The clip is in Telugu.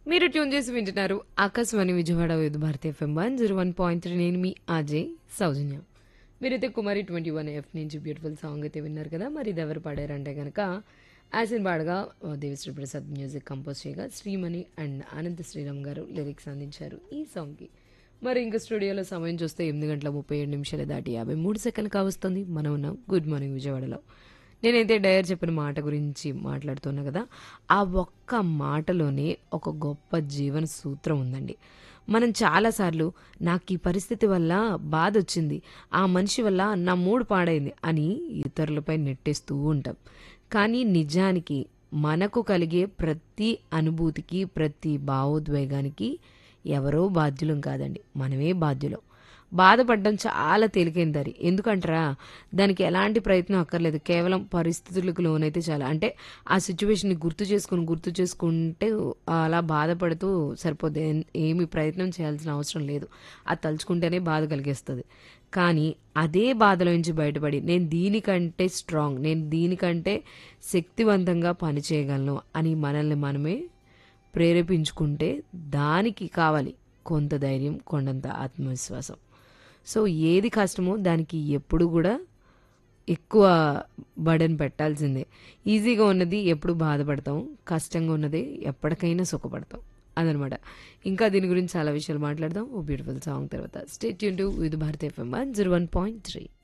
మీరు ట్యూన్ చేసి వింటున్నారు Akashvani Vijayawada Vividh Bharati FM one zero one point three నేను మీ అజయ్ సౌజన్య మీరైతే కుమారి ట్వంటీ వన్ ఎఫ్ నుంచి బ్యూటిఫుల్ సాంగ్ అయితే విన్నారు కదా మరి ఇది ఎవరు పాడారంటే కనుక యాసిన్ బాడగా దేవిశ్రీ ప్రసాద్ మ్యూజిక్ కంపోజ్ చేయగా శ్రీమణి అండ్ అనంత శ్రీరామ్ గారు లిరిక్స్ అందించారు ఈ సాంగ్కి మరి ఇంకా స్టూడియోలో సమయం చూస్తే ఎనిమిది గంటల ముప్పై ఏడు నిమిషాలు దాటి యాభై మూడు సెకండ్లు కావస్తుంది మనం ఉన్నాం గుడ్ మార్నింగ్ విజయవాడలో నేనైతే డయర్ చెప్పిన మాట గురించి మాట్లాడుతున్నా కదా ఆ ఒక్క మాటలోనే ఒక గొప్ప జీవన సూత్రం ఉందండి మనం చాలాసార్లు నాకు ఈ పరిస్థితి వల్ల బాధ వచ్చింది ఆ మనిషి వల్ల నా మూడు పాడైంది అని ఇతరులపై నెట్టేస్తూ ఉంటాం కానీ నిజానికి మనకు కలిగే ప్రతి అనుభూతికి ప్రతి భావోద్వేగానికి ఎవరో బాధ్యులం కాదండి మనమే బాధ్యులం బాధపడడం చాలా తేలికైన దారి ఎందుకంటారా దానికి ఎలాంటి ప్రయత్నం అక్కర్లేదు కేవలం పరిస్థితులకు లోనైతే చాలా అంటే ఆ సిచ్యువేషన్ని గుర్తు చేసుకుని గుర్తు చేసుకుంటే అలా బాధపడుతూ సరిపోద్ది ఏం- ఏమి ప్రయత్నం చేయాల్సిన అవసరం లేదు అది తలుచుకుంటేనే బాధ కలిగేస్తుంది కానీ అదే బాధలో నుంచి బయటపడి నేను దీనికంటే స్ట్రాంగ్ నేను దీనికంటే శక్తివంతంగా పనిచేయగలను అని మనల్ని మనమే ప్రేరేపించుకుంటే దానికి కావాలి కొంత ధైర్యం కొండంత ఆత్మవిశ్వాసం సో ఏది కష్టమో దానికి ఎప్పుడు కూడా ఎక్కువ బడన్ పెట్టాల్సిందే ఈజీగా ఉన్నది ఎప్పుడు బాధపడతాం కష్టంగా ఉన్నది ఎప్పటికైనా సుఖపడతాం అదనమాట ఇంకా దీని గురించి చాలా విషయాలు మాట్లాడదాం ఓ బ్యూటిఫుల్ సాంగ్ తర్వాత స్టేట్ యూన్ to Vividh Bharat FM one zero one point three